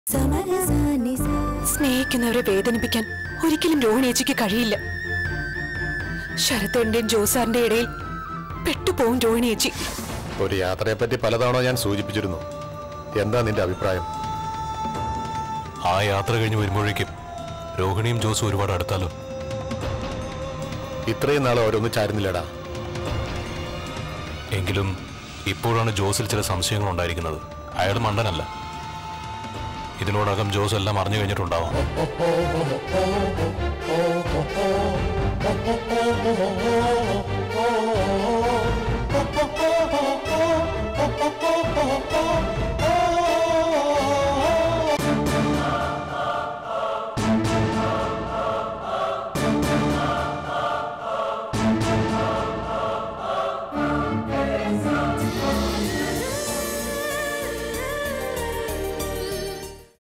സ്നേഹിക്കുന്നവരെ വേദനിപ്പിക്കാൻ ഒരിക്കലും രോഹിണിയേച്ചിക്ക് കഴിയില്ല ശരത്തേന്റെയും ജോസാറിന്റെ ഇടയിൽ പെട്ടുപോകും രോഹിണിയേച്ചി ഒരു യാത്രയെപ്പറ്റി പലതവണ ഞാൻ സൂചിപ്പിച്ചിരുന്നു എന്താ നിന്റെ അഭിപ്രായം ആ യാത്ര കഴിഞ്ഞ് വരുമ്പോഴേക്കും രോഹിണിയും ജോസും ഒരുപാട് അടുത്താലോ ഇത്രയും നാൾ ഓരോന്ന് ചാരുന്നില്ലടാ എങ്കിലും ഇപ്പോഴാണ് ജോസിൽ ചില സംശയങ്ങൾ ഉണ്ടായിരിക്കുന്നത് അയാൾ മണ്ടനല്ല ഇതിനോടകം ജോസ് എല്ലാം അറിഞ്ഞു കഴിഞ്ഞിട്ടുണ്ടാവാം